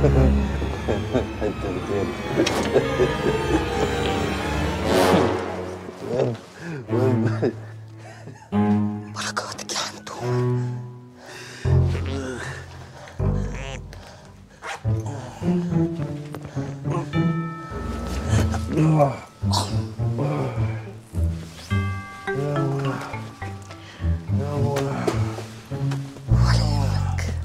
انت بتقول بركاتك يا حنتوم ولا يهمك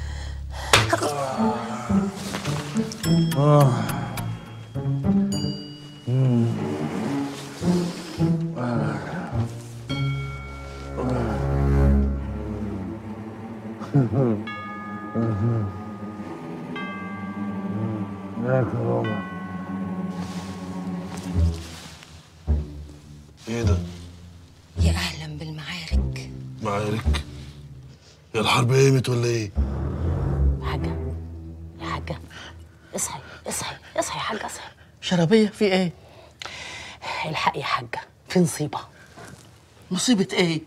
يا كرامة ايه ده؟ يا اهلا بالمعارك معارك؟ هي الحرب قامت ولا ايه؟ حاجة يا حاجة اصحي اصحي اصحي يا حاجة اصحي شرابية في ايه؟ الحق يا حاجة في نصيبة مصيبة ايه؟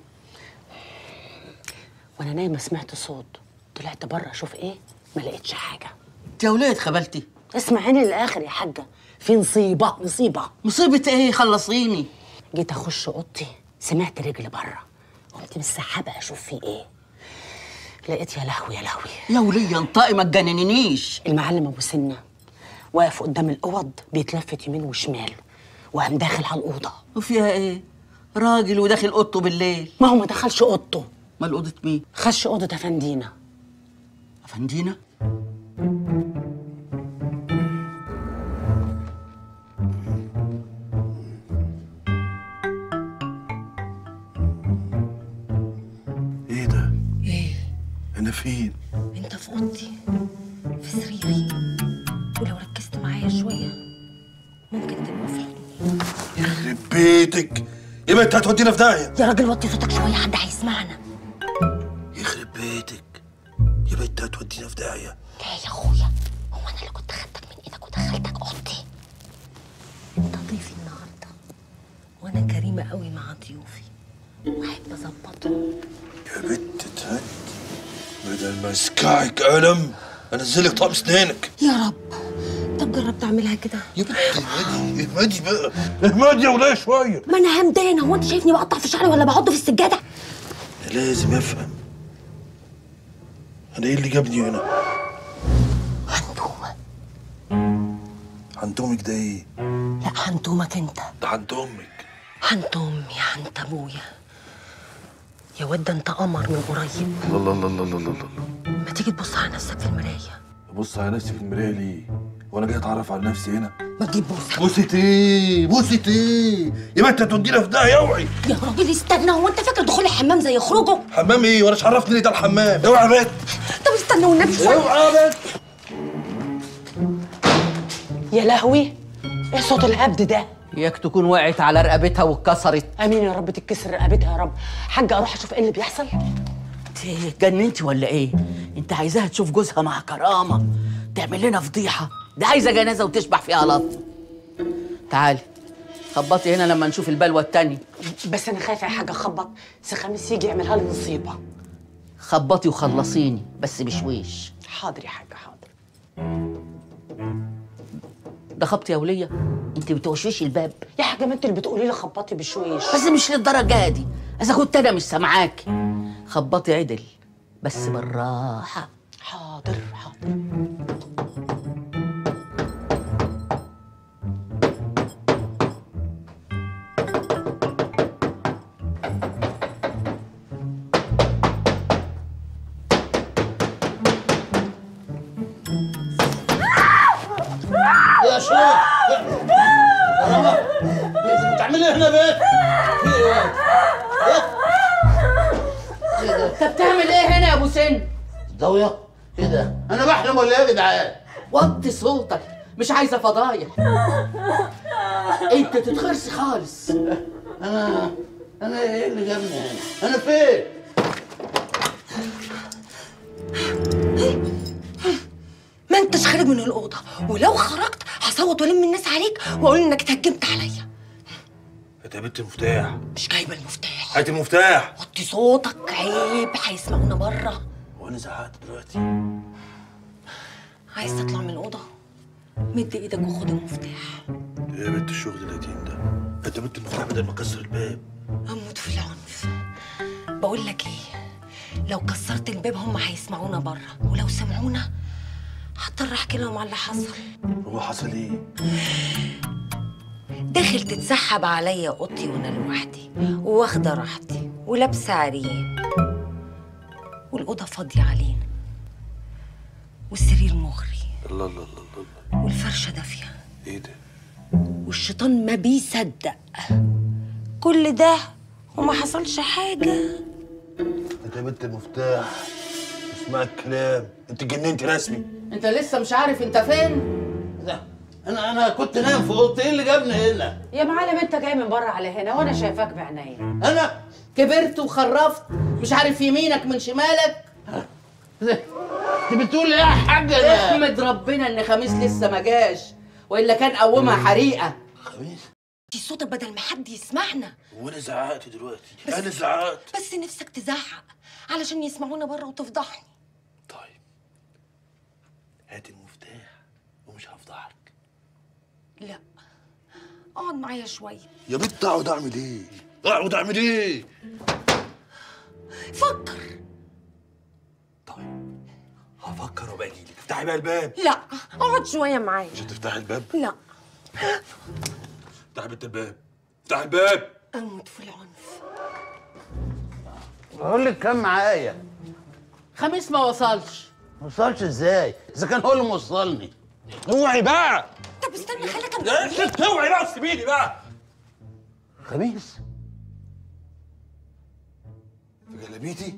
وانا نايمة سمعت صوت طلعت بره اشوف ايه ما لقيتش حاجة انت يا ولاد خبلتي اسمعيني للاخر يا حاجة في نصيبة نصيبة مصيبة ايه؟ خلصيني جيت اخش اوضتي سمعت رجل بره قمت مسحبة اشوف في ايه لقيت يا لهوي يا لهوي يا ولية انطقي ما تجننينيش المعلم ابو سنة واقف قدام الاوض بيتلفت يمين وشمال وقام داخل على الاوضه وفيها ايه؟ راجل وداخل اوضته بالليل ما هو ما دخلش اوضته امال اوضة مين؟ خش اوضه افندينا افندينا؟ ايه ده؟ ايه انا فين؟ انت في اوضتي في سريري ولو ركزت معايا شويه ممكن تبقى في حضني يخرب بيتك يبقى انت هتودينا في داهيه يا راجل وطي صوتك شويه حد هيسمعنا يخرب بيتك يبقى انت هتودينا في داهيه لا يا اخويا هو انا اللي كنت خدتك من ايدك ودخلتك اوضتي انت ضيفي النهارده وانا كريمه قوي مع ضيوفي واحب اظبطهم يا بنت تهد بدل ما اسكعك قلم انزلك طقم اسنانك يا رب طب جرب تعملها كده يا بنت اهمدي اهمدي بقى اهمدي يا ولايه شويه ما انا همدانه هو انت شايفني بقطع في شعري ولا بحطه في السجاده أنا لازم افهم انا ايه اللي جابني هنا حنتومه عند امك ده ايه لا حنتومك انت ده عند امك حنت امي حنت ابويا يا واد ده انت قمر من قريب الله الله الله الله الله الله ما تيجي تبص على نفسك في المرايه بص على نفسي في المرايه ليه وانا جاي اتعرف على نفسي هنا ما تجيب بوسه بوسة ايه بوسة ايه يبقى انت هتودينا في داهيه اوعي يا راجل استنى هو انت فاكر دخول الحمام زي خروجه حمام ايه وانا عرفني ليه ده الحمام اوعى يا بنت طب استنى والنبي شويه اوعى يا بنت يا لهوي ايه صوت الهبد ده اياك تكون وقعت على رقبتها واتكسرت امين يا رب تتكسر رقبتها يا رب حاجه اروح اشوف ايه اللي بيحصل انت جننتي ولا ايه؟ انت عايزاها تشوف جوزها مع كرامة تعمل لنا فضيحة دي عايزة جنازة وتشبح فيها لط تعالي خبطي هنا لما نشوف البلوة التانية بس انا خايفه يا حاجه اخبط سي خميس يجي يعملها لي نصيبه خبطي وخلصيني بس بشويش حاضر يا حاجه حاضر ده خبط يا ولية انت بتوشوشي الباب يا حاجه ما انت اللي بتقولي لي خبطي بشويش بس مش للدرجة دي اذا كنت انا مش سامعاكي خبطي عدل بس بالراحة حاضر حاضر يا شيخ بتعملي هنا بيت في ايه انت بتعمل ايه هنا يا ابو سن ضوية ايه ده انا بحلم ولا ايه يا جدعان وطي صوتك مش عايزه فضايح انت تتخرسي خالص انا انا ايه اللي جابني هنا انا فين ما انتش خارج من الاوضه ولو خرجت هصوت والم الناس عليك واقول انك اتهجمت عليا هات يا بنت المفتاح مش جايبه المفتاح هات المفتاح وطي صوتك عيب هيسمعونا بره هو انا زعقت دلوقتي عايز تطلع من الأوضة مد إيدك وخد المفتاح ايه يا بنت الشغل القديم ده انت بنت المفتاح بدل ما اكسر الباب أموت في العنف بقول لك إيه لو كسرت الباب هم هيسمعونا بره ولو سمعونا هضطر أحكي لهم على اللي حصل هو حصل ايه داخل تتسحب عليا اوضتي وانا لوحدي وواخده راحتي ولابسه عريان والاوضه فاضيه علينا والسرير مغري الله الله الله الله الله. والفرشه دافيه ايه ده والشيطان ما بيصدق كل ده وما حصلش حاجه انت يا بنت المفتاح اسمع الكلام انت جننتي رسمي انت لسه مش عارف انت فين ده انا انا كنت نايم في اوضتي ايه اللي جابني هنا يا معلم انت جاي من بره على هنا وانا شايفاك بعينيا انا كبرت وخرفت مش عارف يمينك من شمالك انت بتقول ايه يا حاجه ده احمد ربنا ان خميس لسه ما جاش والا كان قومها حريقه خميس دي صوتك بدل ما حد يسمعنا وانا زعقت دلوقتي انا زعقت بس نفسك تزعق علشان يسمعونا بره وتفضحني طيب هات المفتاح ومش هفضحك لا اقعد معايا شويه يا بنت اقعد اعمل ايه اقعد اعمل ايه فكر طيب هفكر وابقى اجيلك افتحي بقى الباب لا اقعد شويه معايا مش هتفتحي الباب لا افتحي بنت الباب افتحي الباب اموت في العنف بقول لك كان معايا خميس ما وصلش ما وصلش ازاي اذا كان هو اللي موصلني اوعي بقى طب استنى خليك لا انت اوعي بقى سيبيني بقى خميس في جلابيتي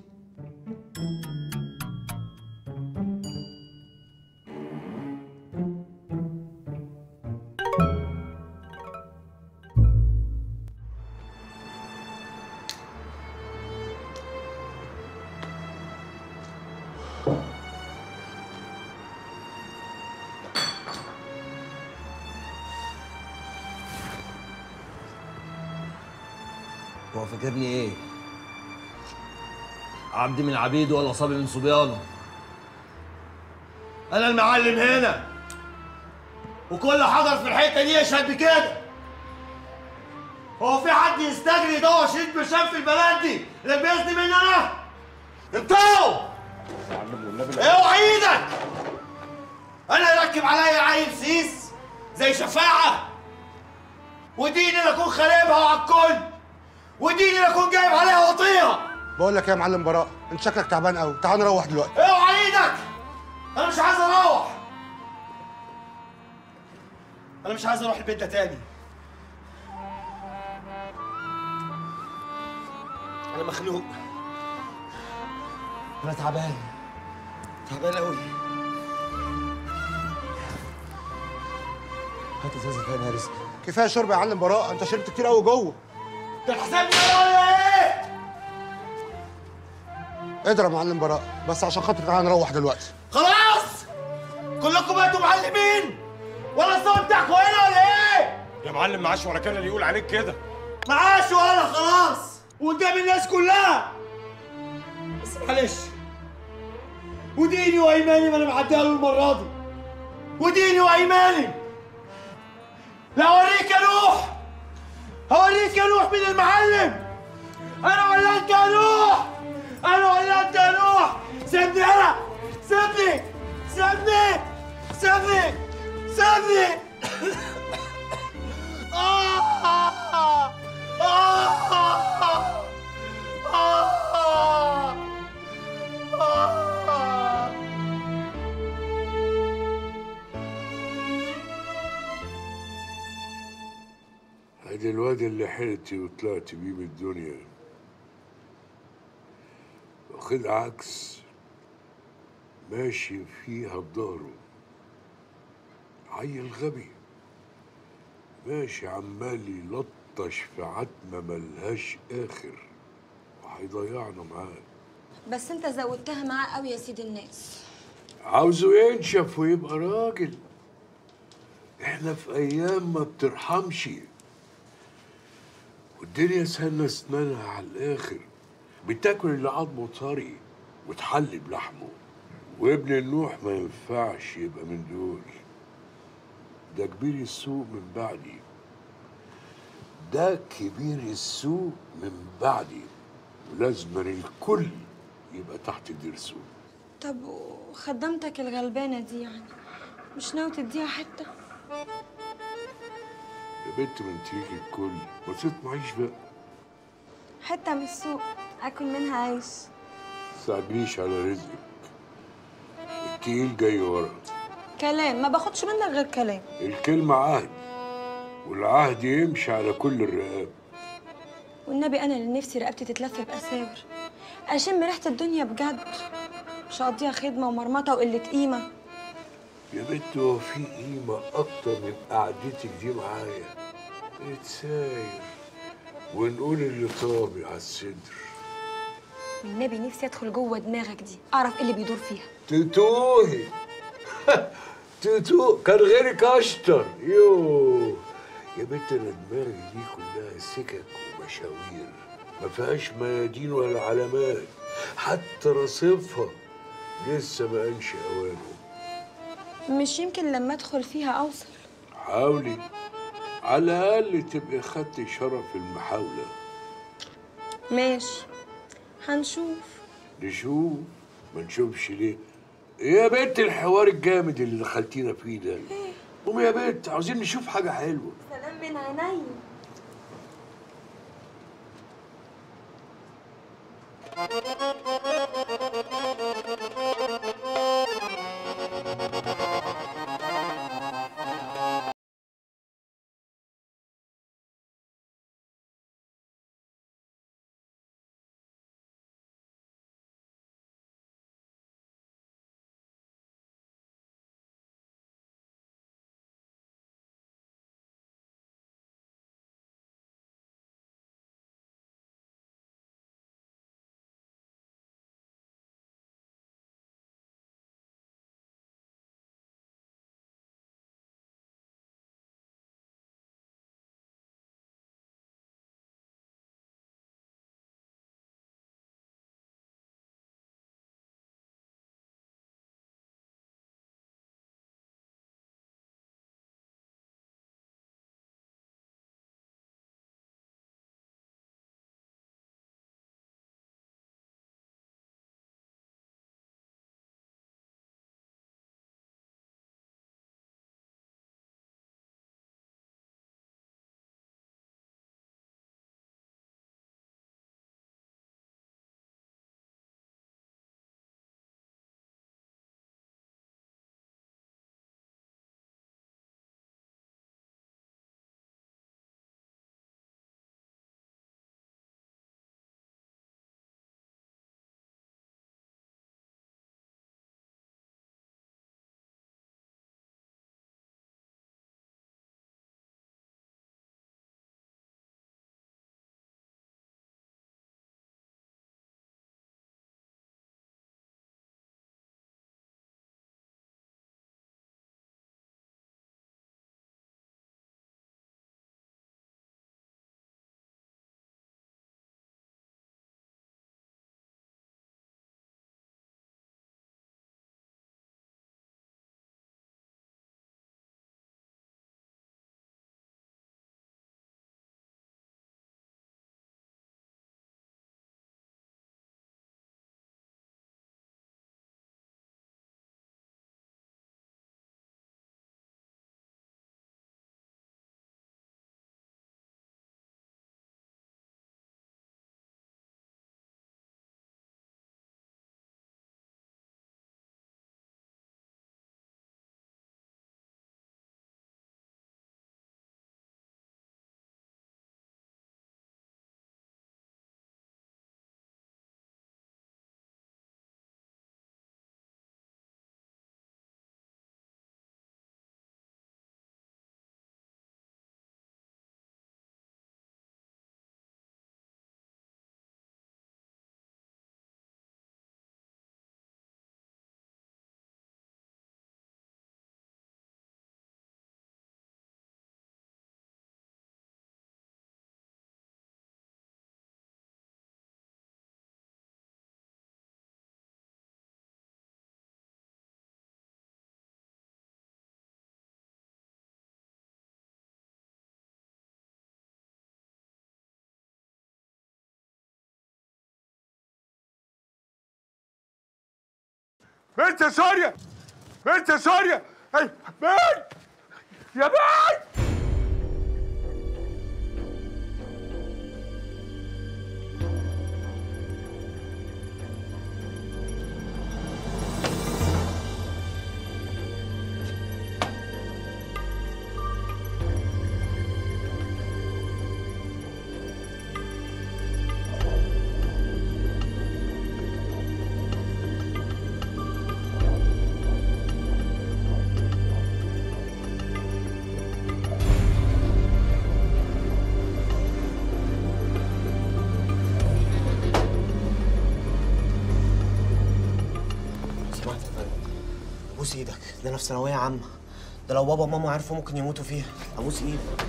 هو فاكرني ايه؟ عبد من عبيده ولا صبي من صبيانه انا المعلم هنا وكل حضر في الحته دي يشهد بكده هو في حد يستجري يدور شريط برشام في البلد دي اللي بيزني مني انا؟ انتوا اوعى ايدك انا يركب عليا عيل سيس زي شفاعه وديني اللي اكون خاربها وعلى الكل وديني اللي اكون جايب عليها وطيها بقول لك ايه يا معلم براء انت شكلك تعبان قوي تعال نروح دلوقتي اوعى ايدك انا مش عايز اروح انا مش عايز اروح البيت ده تاني انا مخنوق انا تعبان تعبان قوي هات ازازه تاني يا رزق كفايه شرب يا معلم براء انت شربت كتير قوي جوه ده حسابي انا ولا ايه اضرب يا معلم براء بس عشان خاطر تعال نروح دلوقتي خلاص كلكم بقيتوا معلمين ولا الصوت بتاعكم هنا ولا ايه يا معلم معاش ولا كان اللي يقول عليك كده معاش ولا خلاص وقدام الناس كلها بس معلش وديني وايماني ما انا معديها له المره دي وديني وايماني لا اوريك يا نوح هوريك يا نوح مين المعلم انا ولا انت يا نوح انا ولا انت يا نوح سيبني انا سيبني سيبني سيبني سيبني آه آه آه آه آه ادي الواد اللي حلتي وطلعت بيه من الدنيا واخد عكس ماشي فيها بظهره عيل غبي ماشي عمال يلطش في عتمة ملهاش آخر وهيضيعنا معاه بس انت زودتها معاه قوي يا سيد الناس عاوزه ينشف ويبقى راجل احنا في ايام ما بترحمش والدنيا سنة اسنانها على الاخر بتاكل اللي عظمه طري وتحلي بلحمه وابن النوح ما ينفعش يبقى من دول ده كبير السوق من بعدي ده كبير السوق من بعدي ولازم الكل يبقى تحت درسه طب وخدامتك الغلبانة دي يعني مش ناوي تديها حتة يا بنت ما انت ليكي الكل ما تطمعيش بقى حتة من السوق اكل منها عيش تستعجليش على رزقك التقيل جاي ورا كلام ما باخدش منك غير كلام الكلمة عهد والعهد يمشي على كل الرقاب والنبي انا اللي نفسي رقبتي تتلف باساور اشم ريحة الدنيا بجد مش هقضيها خدمة ومرمطة وقلة قيمة يا بنت هو في قيمة أكتر من قعدتك دي معايا نتساير ونقول اللي طابع على الصدر والنبي نفسي ادخل جوه دماغك دي اعرف ايه اللي بيدور فيها تتوهي تتوه كان غيرك أشطر يوه يا بنت أنا دماغي دي كلها سكك ومشاوير ما فيهاش ميادين ولا علامات حتى رصيفها لسه ما قالش أوانه مش يمكن لما ادخل فيها اوصل حاولي على الأقل تبقي خدتي شرف المحاولة ماشي هنشوف نشوف ما نشوفش ليه يا بنت الحوار الجامد اللي دخلتينا فيه ده قومي يا بنت عاوزين نشوف حاجة حلوة سلام من عينيا بنت يا سوريا بنت يا سوريا اي بنت يا بنت سمعت يا فندم ابوس ايدك ده انا في ثانويه عامه ده لو بابا وماما عرفوا ممكن يموتوا فيها ابوس ايدك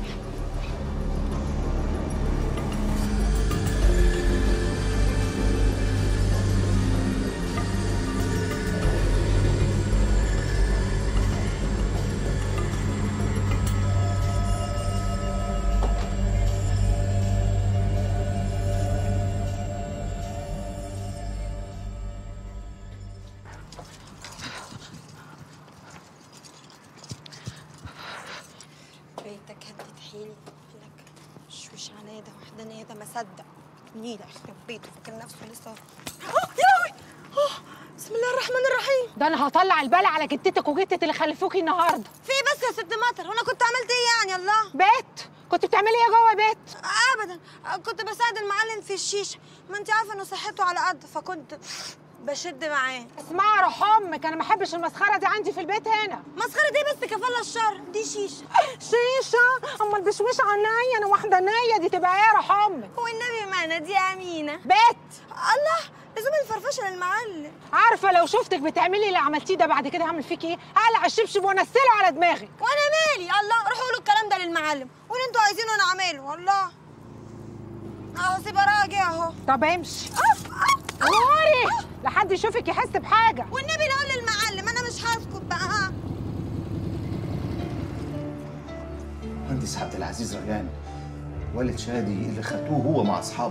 بيتك هدت حيلي لك شوش عنادة وحدانية ده ما صدق نيلة يخرب بيته فاكر نفسه لسه آه، يا لهوي آه، بسم الله الرحمن الرحيم ده انا هطلع البلا على جدتك وجدتك اللي خلفوكي النهارده في إيه بس يا ست مطر وانا كنت عملت ايه يعني الله بيت كنت بتعملي ايه جوه بيت ابدا كنت بساعد المعلم في الشيشه ما انت عارفه انه صحته على قد فكنت بشد معاه اسمعي روح امك انا ما احبش المسخره دي عندي في البيت هنا مسخره ايه بس كفاله الشر دي شيشه شيشه اما البشويش عناية انا واحده نايه دي تبقى ايه روح امك والنبي معنا دي امينه بيت الله لازم الفرفشه للمعلم عارفه لو شفتك بتعملي اللي عملتيه ده بعد كده هعمل فيك ايه هقلع الشبشب وانزله على دماغك وانا مالي الله روحوا قولوا الكلام ده للمعلم واللي انتوا عايزينه انا اعمله والله اهو سيبها راجع اهو طب امشي غوري لحد يشوفك يحس بحاجه والنبي لا اقول للمعلم انا مش هسكت بقى ها مهندس عبد العزيز ريان والد شادي اللي خدوه هو مع اصحابه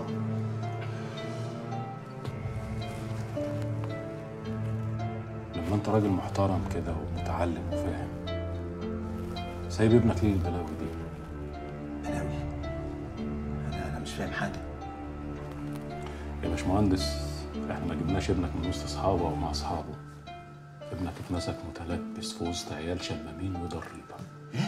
لما انت راجل محترم كده ومتعلم وفاهم سايب ابنك ليه البلاوي دي بلاوي انا انا مش فاهم حاجه يا باشمهندس احنا ما جبناش ابنك من وسط اصحابه او مع اصحابه ابنك اتمسك متلبس في وسط عيال شمامين وضريبه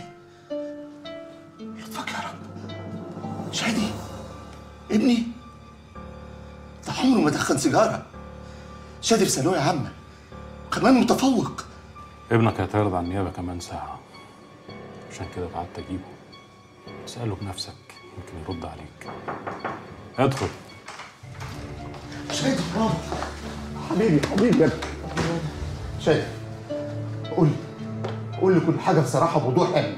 يطفك يا رب شادي ابني ده عمره ما دخن سيجاره شادي في ثانويه عامه كمان متفوق ابنك هيتعرض على النيابه كمان ساعه عشان كده قعدت اجيبه اساله بنفسك يمكن يرد عليك ادخل شادي بابا حبيبي حبيبي يا ابني شادي قول لي قول لي كل حاجه بصراحه بوضوح يعني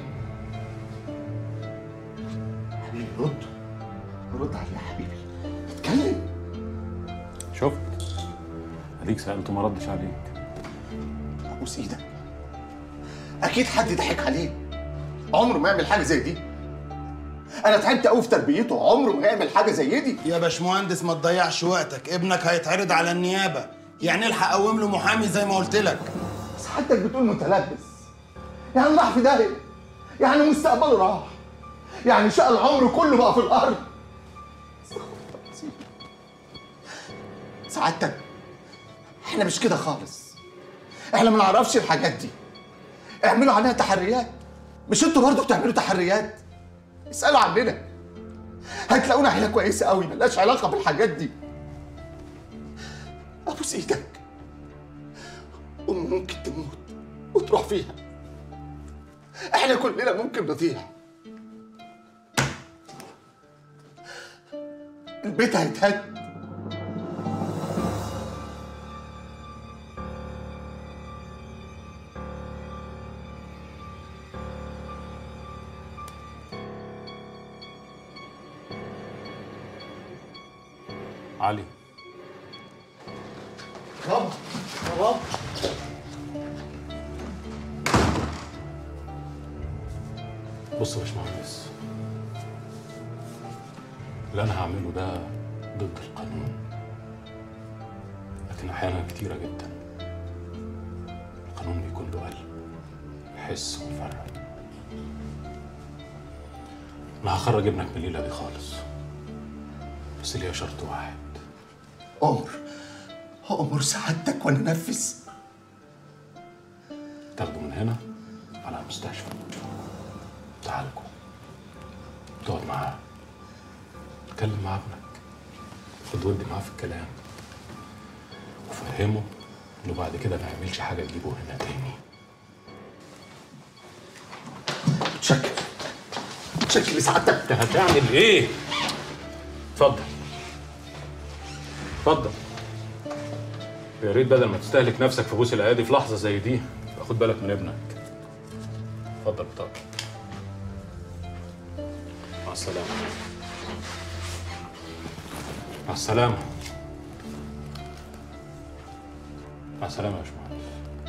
حبيبي رد رد عليا يا حبيبي اتكلم شفت اديك سالته ما ردش عليك ابوس ايدك اكيد حد ضحك عليه عمره ما يعمل حاجه زي دي انا تعبت قوي في تربيته عمره ما يعمل حاجه زي دي يا باشمهندس ما تضيعش وقتك ابنك هيتعرض على النيابه يعني الحق قوم له محامي زي ما قلت لك بس حضرتك بتقول متلبس يعني راح في داهيه يعني مستقبله راح يعني شقى العمر كله بقى في الارض سعادتك احنا مش كده خالص احنا ما نعرفش الحاجات دي اعملوا عليها تحريات مش انتوا برضه بتعملوا تحريات اسالوا عننا هتلاقونا عيله كويسه قوي ملهاش علاقه بالحاجات دي ابوس ايدك ام ممكن تموت وتروح فيها احنا كلنا ممكن نضيع البيت هيتهد علي بابا بابا بص يا باشمهندس اللي انا هعمله ده ضد القانون لكن احيانا كتيره جدا ونحس ونفرق انا هخرج ابنك من الليله دي خالص بس ليا شرط واحد عمر عمر سعادتك وانا انفذ تاخده من هنا على المستشفى تعالجه تقعد معاه تكلم مع ابنك خد ودي معاه في الكلام وفهمه انه بعد كده ما يعملش حاجه تجيبه هنا تاني شكل شكل سعادتك انت هتعمل ايه؟ اتفضل اتفضل يا ريت بدل ما تستهلك نفسك في بوس الايادي في لحظه زي دي يبقى خد بالك من ابنك اتفضل بطاقة مع السلامه مع السلامه مع السلامه يا باشمهندس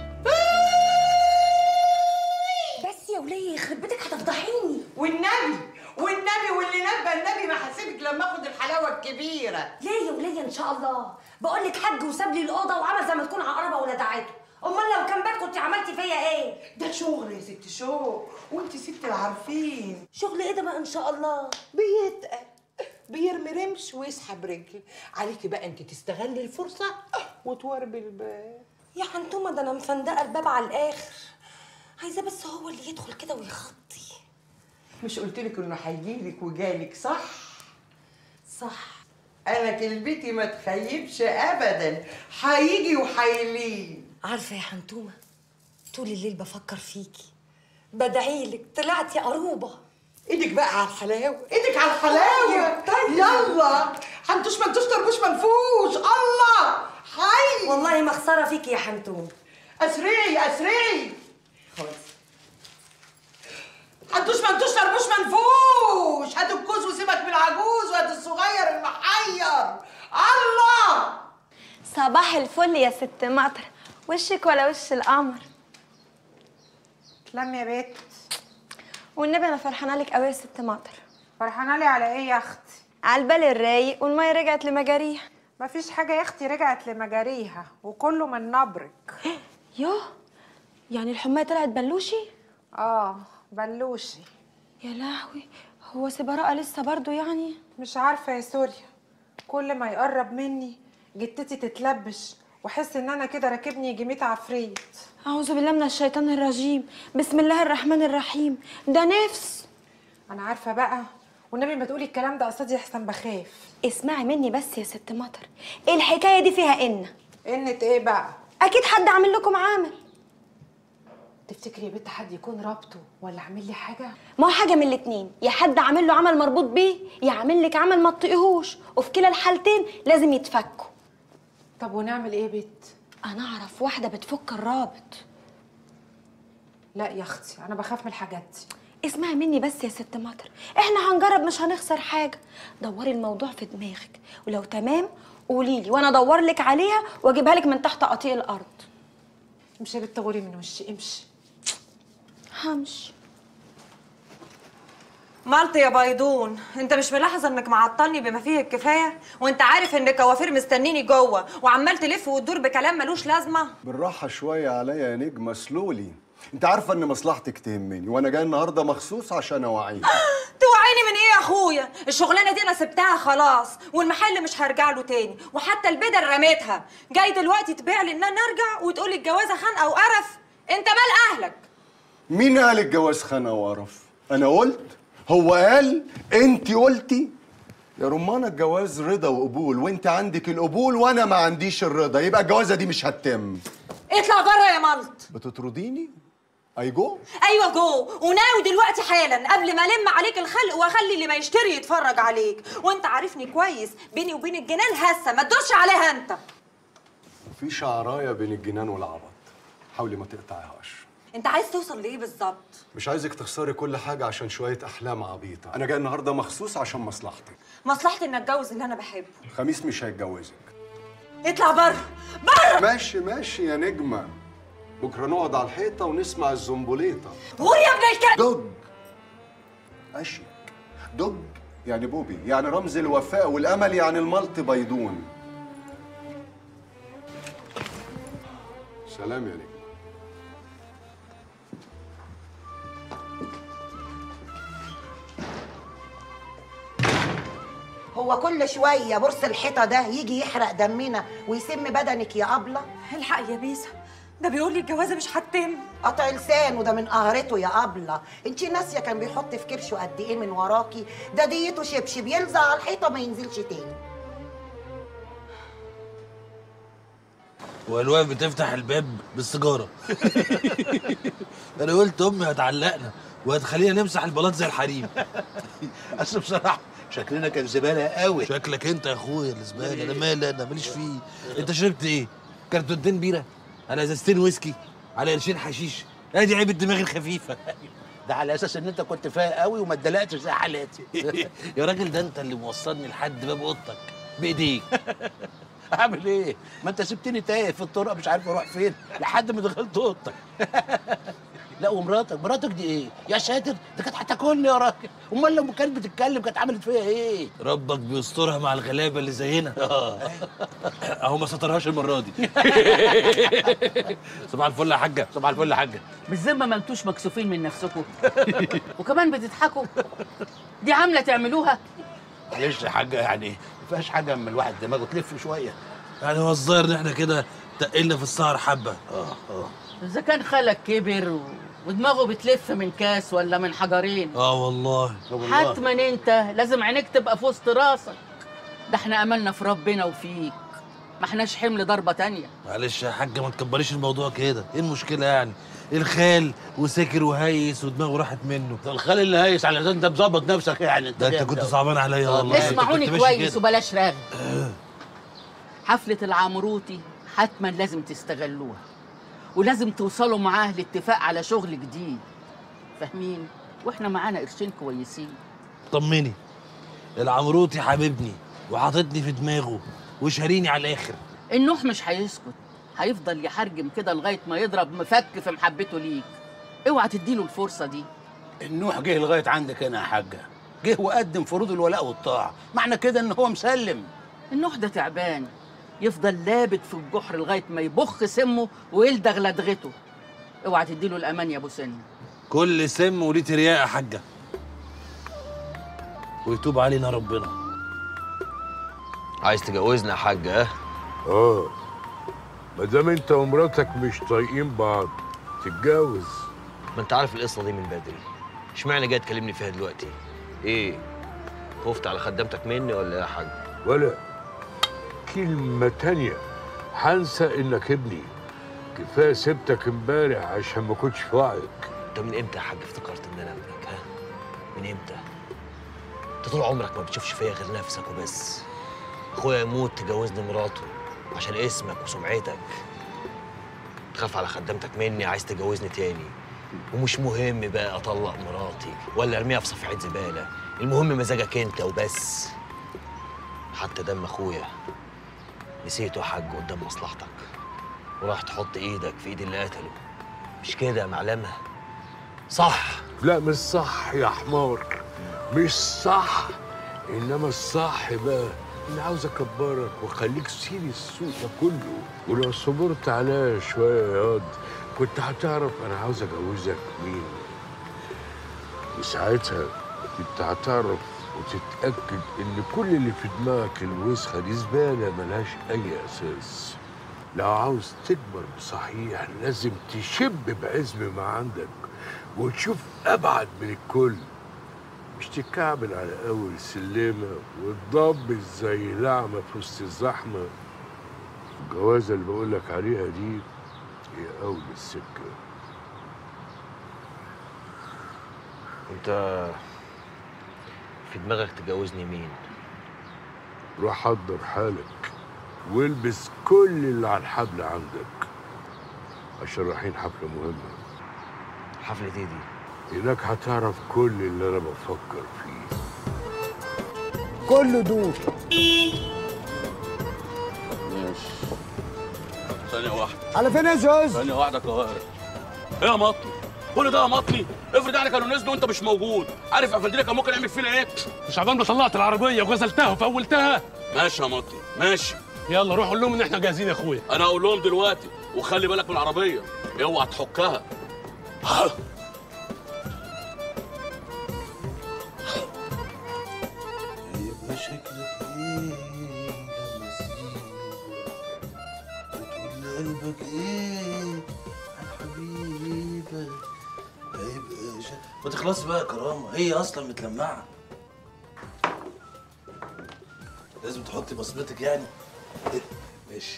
بس يا وليه يخرب بيتك هتفضحيني والنبي والنبي واللي نبى النبي ما حاسبك لما اخد الحلاوه الكبيره ليه يا وليه ان شاء الله بقول لك حج وساب لي الاوضه وعمل زي ما تكون عقربه ولدعته امال لو كان بات كنت عملتي فيا ايه ده شغل يا ست شغل وانت ست العارفين شغل ايه ده بقى ان شاء الله بيتقل بيرمي رمش ويسحب رجل عليكي بقى انت تستغلي الفرصه وتوربي الباب يا حنتومه ده انا مفندقه الباب على الاخر عايزاه بس هو اللي يدخل كده ويخطي مش قلت لك انه هيجيلك وجالك صح صح انا كلمتي ما تخيبش ابدا هيجي وهيلين عارفه يا حنتومه طول الليل بفكر فيكي بدعيلك طلعتي قروبه ايدك بقى على الحلاوه ايدك على الحلاوه يلا حنتوش منتوش تربوش منفوش الله حي والله ما خساره فيكي يا حنتومه اسرعي اسرعي حنتوش منتوش تربوش منفوش هات الكوز وسيبك من العجوز وهات الصغير المحير الله صباح الفل يا ست مطر وشك ولا وش القمر تلم يا بت والنبي انا فرحانه لك قوي يا ست مطر فرحانه لي على ايه يا اختي على البال الرايق والميه رجعت لمجاريها مفيش حاجه يا اختي رجعت لمجاريها وكله من نبرك يوه يعني الحمايه طلعت بلوشي اه بلوشي يا لهوي هو سبراء لسه برضو يعني مش عارفه يا سوريا كل ما يقرب مني جتتي تتلبش واحس ان انا كده راكبني يجي 100 عفريت اعوذ بالله من الشيطان الرجيم بسم الله الرحمن الرحيم ده نفس انا عارفه بقى والنبي ما تقولي الكلام ده قصادي احسن بخاف اسمعي مني بس يا ست مطر ايه الحكايه دي فيها ان قنة ايه بقى اكيد حد عامل لكم عامل تفتكري يا بنت حد يكون رابطه ولا عامل لي حاجه ما هو حاجه من الاتنين يا حد عامل له عمل مربوط بيه يا عامل لك عمل ما تطيقهوش وفي كلا الحالتين لازم يتفكوا طب ونعمل ايه يا بت انا اعرف واحده بتفك الرابط لا يا اختي انا بخاف من الحاجات دي اسمعي مني بس يا ست مطر احنا هنجرب مش هنخسر حاجه دوري الموضوع في دماغك ولو تمام قولي لي وانا ادور لك عليها واجيبها لك من تحت قطيع الارض امشي يا بت غوري من وشي امشي همشي مالت يا بيضون انت مش ملاحظ انك معطلني بما فيه الكفايه وانت عارف ان الكوافير مستنيني جوه وعمال تلف وتدور بكلام ملوش لازمه بالراحة شوية عليا يا نجمة سلولي انت عارفة ان مصلحتك تهمني وانا جاي النهاردة مخصوص عشان اوعيك توعيني من ايه يا اخويا الشغلانه دي انا سبتها خلاص والمحل مش هرجع له تاني وحتى البدل رميتها جاي دلوقتي تبيع لي ان انا ارجع وتقولي الجوازه خانقه وقرف انت مال اهلك مين قال الجواز خانة وقرف انا قلت هو قال انت قلتي يا رمانة الجواز رضا وقبول وانت عندك القبول وانا ما عنديش الرضا يبقى الجوازة دي مش هتتم اطلع بره يا ملط بتطرديني اي جو ايوه جو وناوي دلوقتي حالا قبل ما الم عليك الخلق واخلي اللي ما يشتري يتفرج عليك وانت عارفني كويس بيني وبين الجنان هسه ما تدوسش عليها انت في شعرايه بين الجنان والعبط حاولي ما تقطعيهاش انت عايز توصل لايه بالظبط مش عايزك تخسري كل حاجة عشان شوية أحلام عبيطة أنا جاي النهاردة مخصوص عشان مصلحتك مصلحتي ان اتجوز اللي انا بحبه الخميس مش هيتجوزك اطلع بره بره ماشي ماشي يا نجمة بكرة نقعد على الحيطة ونسمع الزنبوليطة غور يا ابن الكلب دوج أشيك دوج يعني بوبي يعني رمز الوفاء والأمل يعني الملط بيضون سلام يا نجمة هو كل شويه برص الحيطه ده يجي يحرق دمنا ويسم بدنك يا ابله الحق يا بيسا ده بيقول لي الجوازه مش هتتم قطع لسانه ده من قهرته يا ابله انت ناسيه كان بيحط في كرشه قد ايه من وراكي ده ديته شبشب يلزق على الحيطه ما ينزلش تاني والوان بتفتح الباب بالسيجاره انا قلت امي هتعلقنا وهتخلينا نمسح البلاط زي الحريم اصل بصراحه شكلنا كان زباله قوي شكلك انت يا اخويا الزباله انا مالي انا ماليش فيه انت شربت ايه كرتونتين بيره على ازازتين ويسكي على قرشين حشيش ادي عيب الدماغ الخفيفه ده على اساس ان انت كنت فايق قوي وما اتدلقتش زي حالاتي يا راجل ده انت اللي موصلني لحد باب اوضتك بايديك اعمل ايه ما انت سبتني تايه في الطرق مش عارف اروح فين لحد ما دخلت اوضتك لا ومراتك مراتك دي ايه يا ساتر ده كانت هتاكلني يا راجل امال لما كانت بتتكلم كانت عملت فيا ايه ربك بيسترها مع الغلابه اللي زينا اهو ما سترهاش المره دي صباح الفل يا حاجه صباح الفل يا حاجه بالذمه ما انتوش مكسوفين من نفسكم وكمان بتضحكوا دي عامله تعملوها معلش يا حاجه يعني ما فيهاش حاجه اما الواحد دماغه تلف شويه يعني هو الظاهر ان احنا كده تقلنا في السهر حبه اه اه اذا كان خالك كبر و... ودماغه بتلف من كاس ولا من حجرين اه والله حتما انت لازم عينيك تبقى في وسط راسك ده احنا املنا في ربنا وفيك ما احناش حمل ضربه تانية معلش يا حاجه ما تكبريش الموضوع كده ايه المشكله يعني الخال وسكر وهيس ودماغه راحت منه ده الخال اللي هايس على اساس انت مظبط نفسك يعني ده انت جامد كنت أوي. صعبان عليا والله أنت اسمعوني كنت ماشي كويس كده. وبلاش رغي حفلة العمروتي حتما لازم تستغلوها ولازم توصلوا معاه لاتفاق على شغل جديد فاهمين واحنا معانا قرشين كويسين طمني العمروتي حبيبني وحاططني في دماغه وشاريني على الاخر النوح مش هيسكت هيفضل يحرجم كده لغايه ما يضرب مفك في محبته ليك اوعى تديله الفرصه دي النوح جه لغايه عندك هنا يا حاجه جه وقدم فروض الولاء والطاعه معنى كده ان هو مسلم النوح ده تعبان يفضل لابت في الجحر لغايه ما يبخ سمه ويلدغ لدغته اوعى تديله الامان يا ابو سن كل سم وليه ترياق يا حاجه ويتوب علينا ربنا عايز تجوزنا يا حاج ها اه ما دام انت ومراتك مش طايقين بعض تتجوز ما انت عارف القصه دي من بدري اشمعنى جاي تكلمني فيها دلوقتي ايه خفت على خدامتك مني ولا ايه يا حاج ولا كلمة تانية هنسى انك ابني كفاية سبتك امبارح عشان ما كنتش في وعيك انت من امتى يا حاج افتكرت ان انا ابنك ها من امتى انت طول عمرك ما بتشوفش فيا غير نفسك وبس اخويا يموت تجوزني مراته عشان اسمك وسمعتك تخاف على خدامتك مني عايز تجوزني تاني ومش مهم بقى اطلق مراتي ولا ارميها في صفحه زباله المهم مزاجك انت وبس حتى دم اخويا نسيته يا حاج قدام مصلحتك وراح تحط ايدك في ايد اللي قتله مش كده يا معلمه صح لا مش صح يا حمار مش صح انما الصح بقى انا عاوز اكبرك واخليك سير السوق ده كله ولو صبرت عليا شويه يا ياض كنت هتعرف انا عاوز اجوزك مين وساعتها كنت هتعرف وتتاكد ان كل اللي في دماغك الوسخه دي زباله ملهاش اي اساس لو عاوز تكبر بصحيح لازم تشب بعزم ما عندك وتشوف ابعد من الكل مش تكعبل على اول سلمه وتضبط زي لعمه في وسط الزحمه الجوازه اللي بقول لك عليها دي هي اول السكه انت في دماغك تجوزني مين روح حضر حالك والبس كل اللي على الحبل عندك عشان رايحين حفله مهمه حفله ايه دي هناك هتعرف كل اللي انا بفكر فيه كله دور ماشي ثانية واحدة على فين يا زوز؟ ثانية واحدة القاهرة ايه يا مطلي؟ كل ده يا مطلي افرض يعني كانوا نزلوا وانت مش موجود عارف افندينا كان ممكن يعمل فينا ايه؟ مش عقبال ما طلعت العربيه وغسلتها وفولتها ماشي يا مطلي ماشي يلا روح قول لهم ان احنا جاهزين يا اخويا انا هقول لهم دلوقتي وخلي بالك من العربية اوعى تحكها يبقى شكلك حبيبك هيبقى شا... ما تخلصي بقى يا كرامه هي اصلا متلمعه لازم تحطي بصمتك يعني إيه، ماشي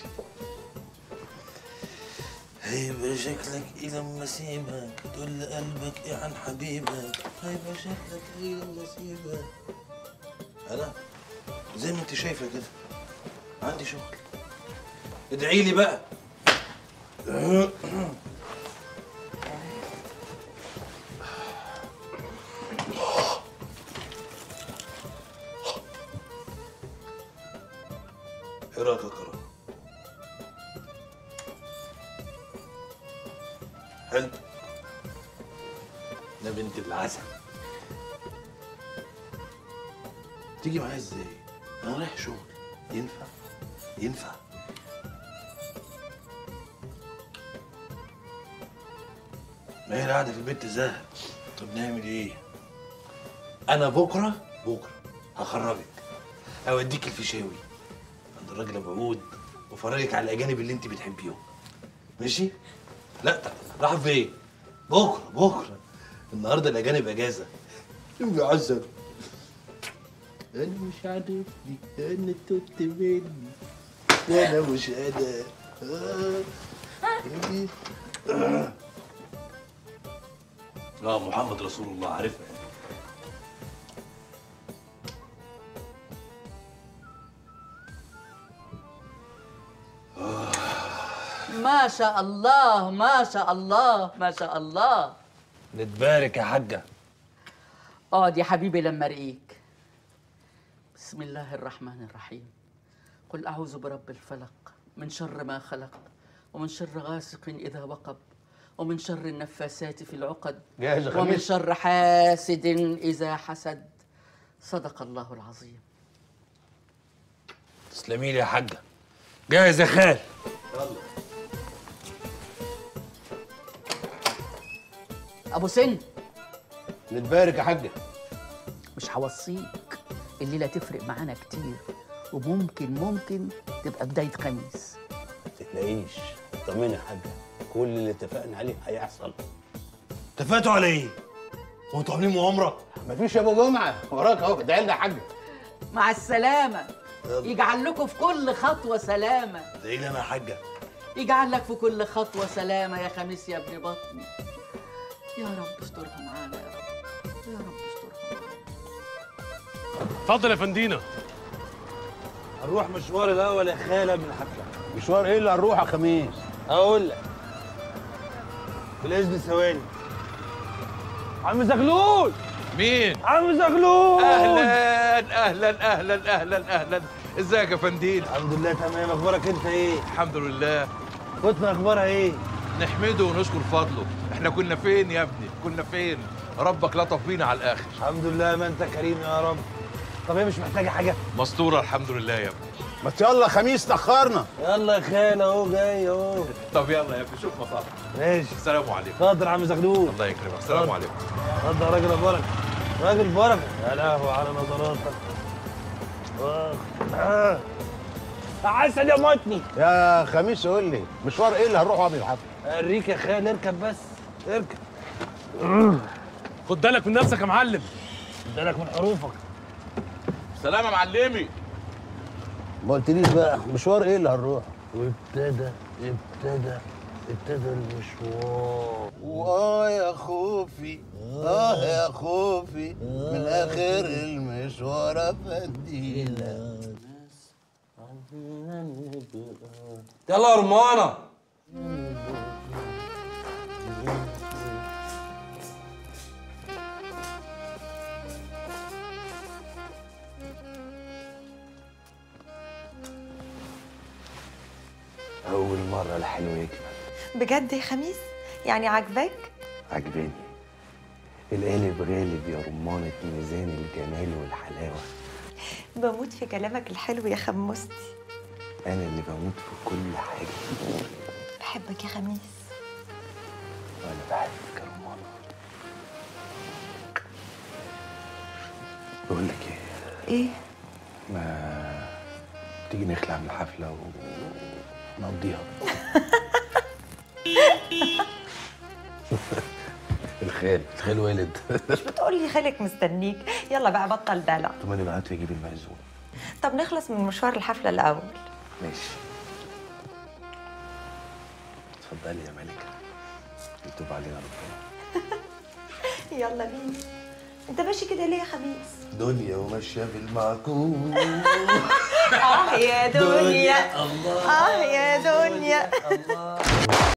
هيبقى شكلك ايه لما اسيبك تقول لقلبك ايه عن حبيبك هيبقى شكلك ايه لما اسيبك انا زي ما انت شايفه كده عندي شغل ادعي لي بقى ايه رايك يا كرم حلو يا بنت العسل تيجي معايا ازاي انا رايح شغل ينفع ينفع ما هي القعده في البيت زهق طب نعمل ايه انا بكره بكره هخرجك اوديك الفيشاوي عند الراجل ابو عود وافرجك على الاجانب اللي انت بتحبيهم ماشي لا راح فين بكره بكره النهارده الاجانب اجازه بيعذب انا مش عارفني انا توت مني انا مش انا آه. اه محمد رسول الله عارفها ما شاء الله ما شاء الله ما شاء الله نتبارك يا حاجه اقعد يا حبيبي لما ارقيك بسم الله الرحمن الرحيم قل اعوذ برب الفلق من شر ما خلق ومن شر غاسق اذا وقب ومن شر النفاسات في العقد جاهز يا ومن خميس؟ شر حاسد اذا حسد صدق الله العظيم تسلمي لي يا حاجه جاهز يا خال ابو سن نتبارك يا حاجه مش هوصيك الليله تفرق معانا كتير وممكن ممكن تبقى بدايه خميس تلاقيش طمني يا حاجه كل اللي اتفقنا عليه هيحصل اتفقتوا على ايه؟ وانتوا عاملين مؤامره؟ مفيش يا ابو جمعه وراك اهو ادعي لنا يا حاجه مع السلامه يجعل لكم في كل خطوه سلامه ادعي لي انا يا حاجه يجعل لك في كل خطوه سلامه يا خميس يا ابن بطني يا رب استرها معانا يا رب يا رب استرها اتفضل يا فندينا هنروح مشوار الاول يا خاله من الحفله مشوار ايه اللي هنروح يا خميس اقول لك بالاذن ثواني عم زغلول مين؟ عم زغلول اهلا اهلا اهلا اهلا اهلا ازيك يا فنديل الحمد لله تمام اخبارك انت ايه الحمد لله كنتنا اخبارها ايه نحمده ونشكر فضله احنا كنا فين يا ابني كنا فين ربك لطف بينا على الاخر الحمد لله ما انت كريم يا رب طب هي مش محتاجه حاجه مستوره الحمد لله يا ابني ما يلا خميس تاخرنا يلا يا خاله اهو جاي اهو طب يلا يا ابني شوف مصالح ماشي السلام عليكم اتفضل يا عم زغلول الله يكرمك السلام عليكم اتفضل يا راجل بركه راجل بركه يا لهوي على نظراتك آه. آه. عسل يا مطني يا خميس قول لي مشوار ايه اللي هنروحه قبل الحفله اوريك يا خال اركب بس اركب خد بالك من نفسك يا معلم خد بالك من حروفك سلام يا معلمي ما قلتليش بقى مشوار ايه اللي هنروح وابتدى ابتدى ابتدى المشوار واه يا خوفي اه يا خوفي من اخر المشوار افدينا يلا يا رمانه أول مرة الحلو يكمل بجد يا خميس يعني عاجباك عجباني القالب غالب يا رمانة ميزان الجمال والحلاوة بموت في كلامك الحلو يا خموستي أنا اللي بموت في كل حاجة بحبك يا خميس وأنا بحبك يا رمانة بقول لك إيه ايه ما تيجي نخلع من الحفلة ونقضيها الخال الخال والد بتقول لي خالك مستنيك يلا بقى بطل دلع طب انا بعت لي اجيب المعزوم طب نخلص من مشوار الحفله الاول ماشي اتفضلي يا ملكه يتوب علينا ربنا يلا بينا انت ماشي كده ليه يا خميس دنيا وماشيه بالمعكوس اه يا دنيا دنيا، الله. اه يا دنيا